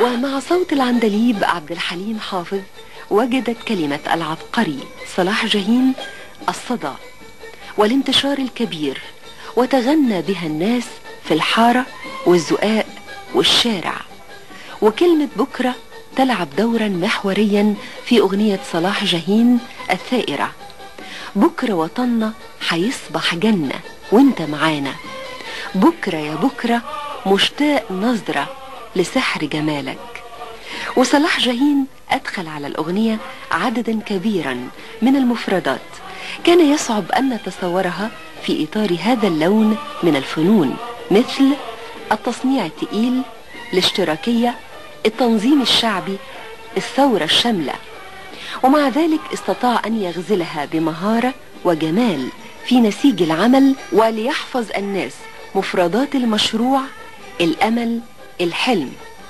ومع صوت العندليب عبد الحليم حافظ وجدت كلمة العبقري صلاح جاهين الصدى والانتشار الكبير وتغنى بها الناس في الحارة والزقاق والشارع وكلمة بكرة تلعب دورا محوريا في أغنية صلاح جاهين الثائرة بكرة وطننا هيصبح جنة وانت معانا بكرة يا بكرة مشتاق نظرة لسحر جمالك وصلاح جاهين أدخل على الأغنية عددا كبيرا من المفردات كان يصعب أن نتصورها في إطار هذا اللون من الفنون مثل التصنيع التقيل الاشتراكية التنظيم الشعبي الثورة الشاملة ومع ذلك استطاع أن يغزلها بمهارة وجمال في نسيج العمل وليحفظ الناس مفردات المشروع الأمل الحلم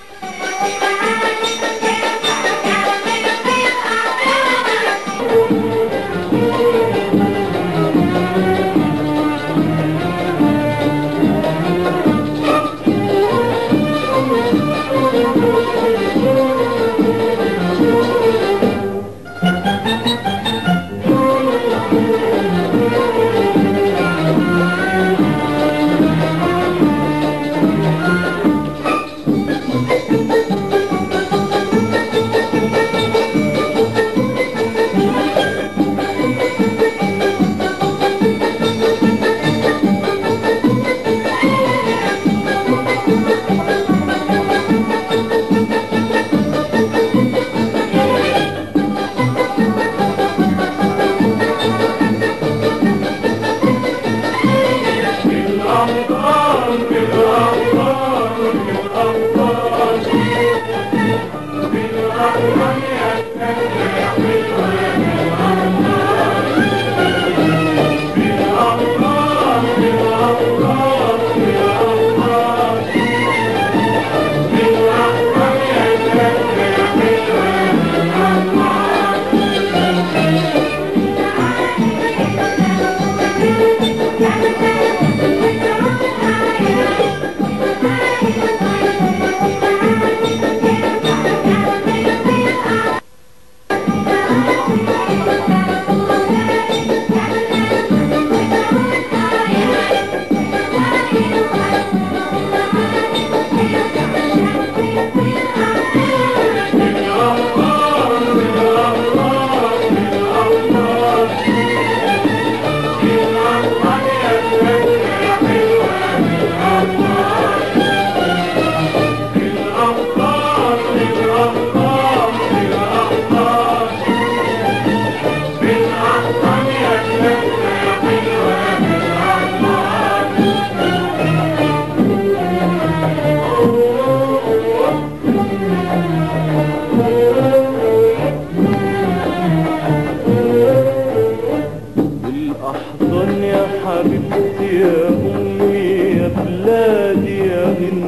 بالأحضان يا حبيبتي يا أمي يا بلادي يا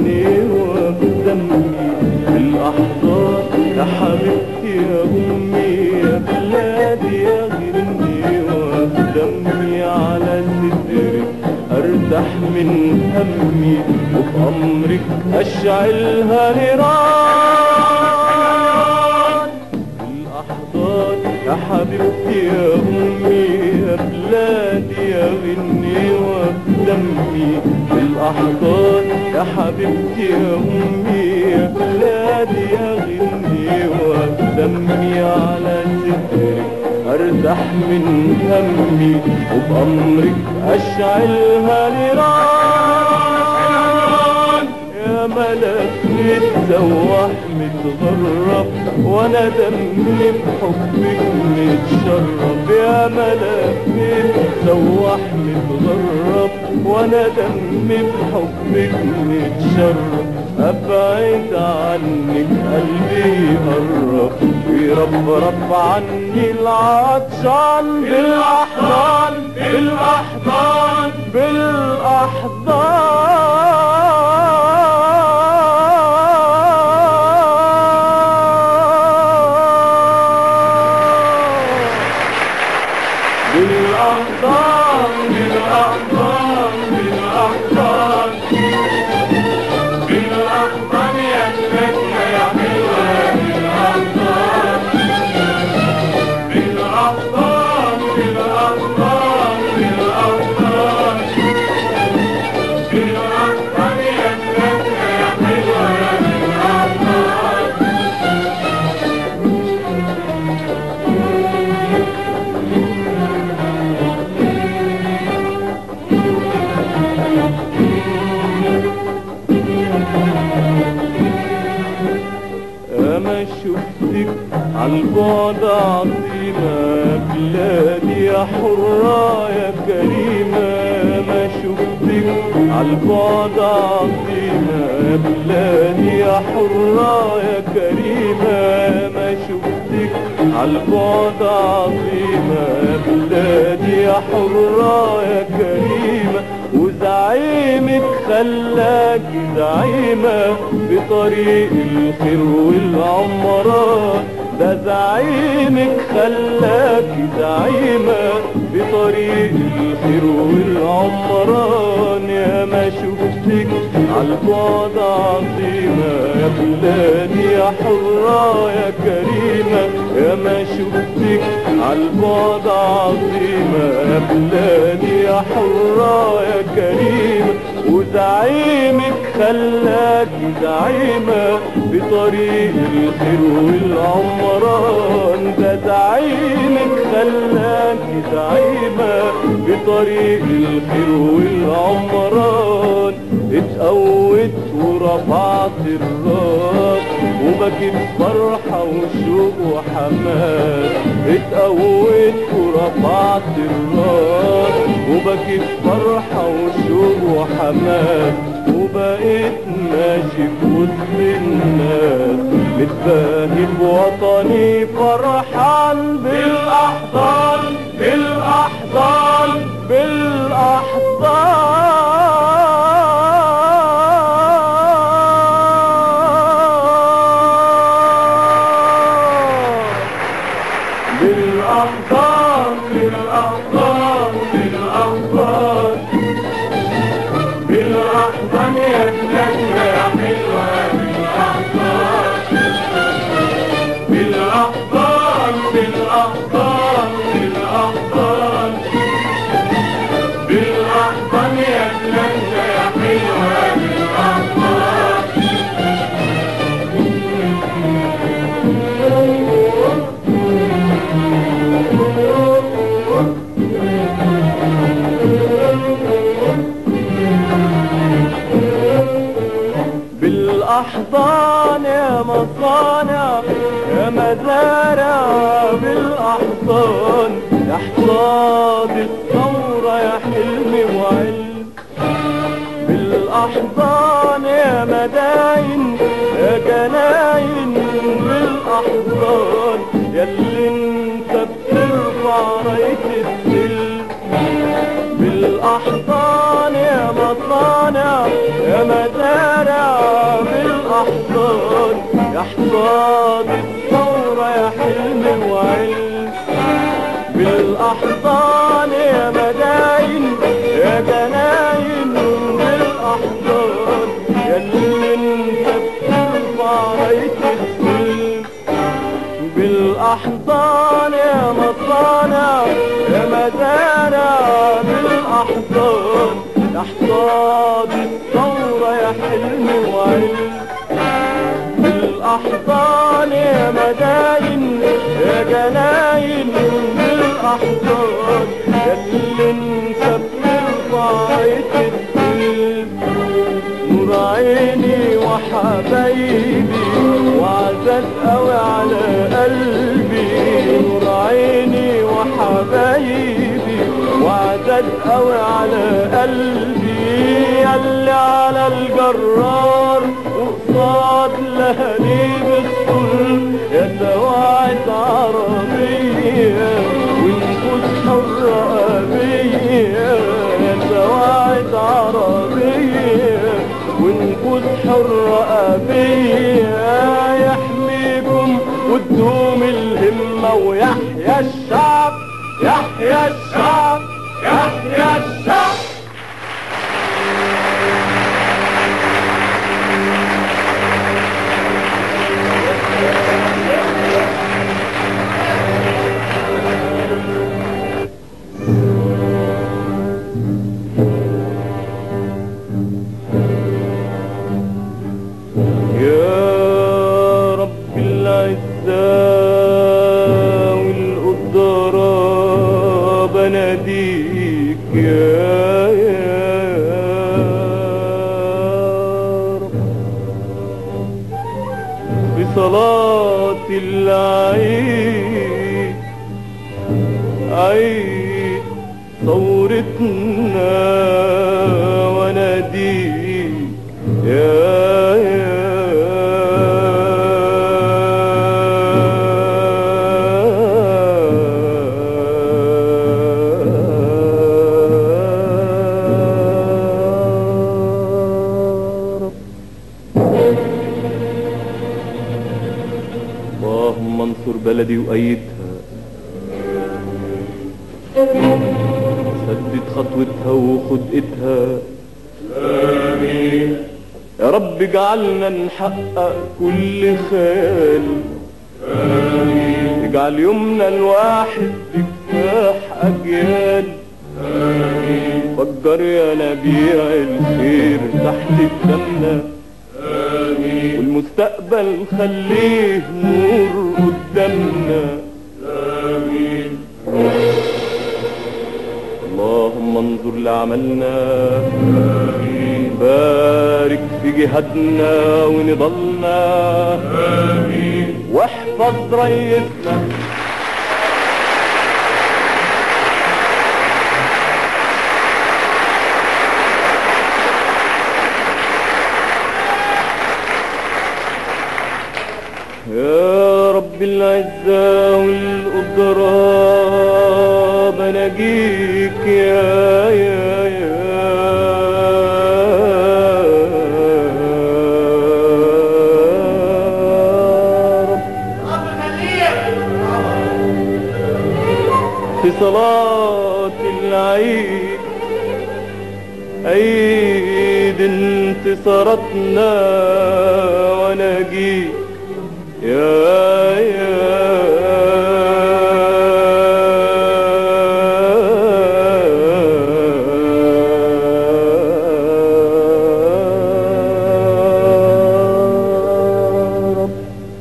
غنيوة بدمي بالأحضان يا حبيبتي يا أمي يا بلادي يا غنيوة بدمي على صدرك أرتاح من همي وبأمرك أشعلها نيران الأحضان يا حبيبتي يا أمي يا بلادي يا غنيوة دمي الأحضان يا حبيبتي يا أمي يا بلادي يا غنيوة دمي على صدرك أرتاح من همي وبأمرك أشعلها نيران يا ملك متسوح متغرب وانا دمي بحبك متشرب يا ملك متسوح متغرب وانا دمي بحبك متشرب ابعد عنك قلبي يقرب ويربرب عني العطشان بالاحضان بالاحضان بالاحضان بالاحضان بالاحضان بالاحضان بالاحضان يا بلادنا يا عالبعد عظيمة بلادي يا حرة يا كريمة ما شفتك عالبعد عظيمة بلادي يا حرة يا كريمة ما شفتك عالبعد عظيمة بلادي يا حرة يا كريمة وزعيمك خلاك زعيمة بطريق الخير والعمران ده زعيمك خلاك زعيمة بطريق الخير والعمران يا ما شفتك عالبعد عظيمة يا بلادي يا حرة يا كريمة يا ما شفتك عالبعد عظيمة يا بلادي يا حرة يا كريمة وزعيمك خلاك زعيمة بطريق الخير والعمران ده زعيمك خلاك زعيمة بطريق الخير والعمران اتقوت ورفعت الراس وبكيت فرحة وشوق وحماس اتقوت ورفعت الراس وبكيت فرحة وشوق وحماس وبقيت ماشي في وسط الناس متباهي بوطني فرحان بالأحضان بالأحضان بالأحضان بالأحضان بالأحضان بالأحضان بالأحضان يا بلادنا يا حلوة بالأحضان بالأحضان بالأحضان بالأحضان بالأحضان يا بلادنا يا حلوة بالأحضان بالأحضان يا مصانع يا مزارع بالأحضان يا حصاد الثورة يا حلم وعلم بالأحضان يا مداين يا جناين بالأحضان ياللي انت بترفع راية السلم بالأحضان يا مصانع يا مزارع بالأحضان يا حصاد الثورة يا حلم وعلم بالأحضان يا مداين يا جناين بالأحضان ياللي انت بترفع راية السلم بالأحضان يا مصانع يا مزارع بالأحضان يا حصاد الثورة يا حلم وعلم بالأحضان يا مداين يا جناين بالأحضان ياللي انت بترفع راية السلم نور عيني وحبايبي وعزت قوي على قلبي نور عيني وحبايبي وعزت قوي على قلبي ياللي على الجرار وقصاد لهاليب الصلب يا سواعد عربية ونفوس حرة أبية يا سواعد عربية ونفوس حرة أبية يحميكم وتدوم الهمة ويحيى الشعب يحيى الشعب يحيى الشعب يا رب العزة والقدرة بناديك يا العيد عيد ثورتنا وناديك يا يا رب اللهم انصر بلدي وأيدها سدد خطوتها وخد ايدها آمين يا رب اجعلنا نحقق كل خيال آمين اجعل يومنا الواحد بكفاح أجيال آمين فجر يا نبيع الخير تحت قدامنا آمين والمستقبل خليه نور قدامنا آمين اللهم انظر لعملنا آمين بارك في جهادنا ونضلنا آمين واحفظ ريتنا يا رب العزة والقدرة بنجيك يا يا يا رب في صلاة العيد عيد انتصاراتنا ونجيك يا يا رب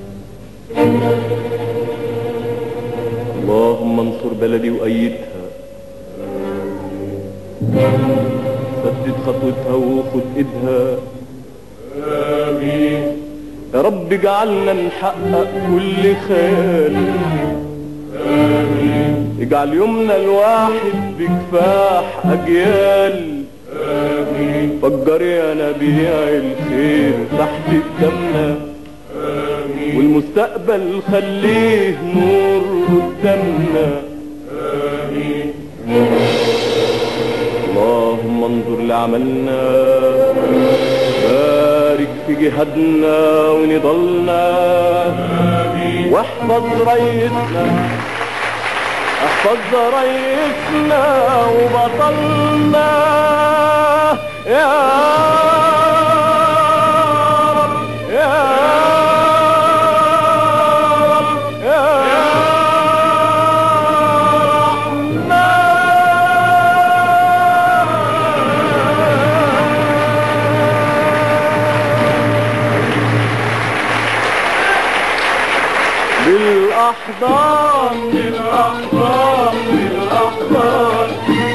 اللهم انصر بلدي وأيدها سدد خطوتها وخد ايدها آمين يا رب اجعلنا نحقق كل خيال آمين اجعل يومنا الواحد بكفاح أجيال آمين فجر يا نبيع الخير تحت قدامنا آمين والمستقبل خليه نور قدامنا آمين اللهم انظر لعملنا بارك في جهادنا ونضلنا واحفظ ريتنا احفظ ريتنا وبطلنا يا رب يا رب يا بالأحضان بالأحضان بالأحضان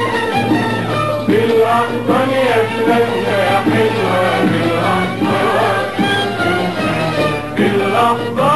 بالأحضان يا بلادنا يا حلوة بالأحضان بالأحضان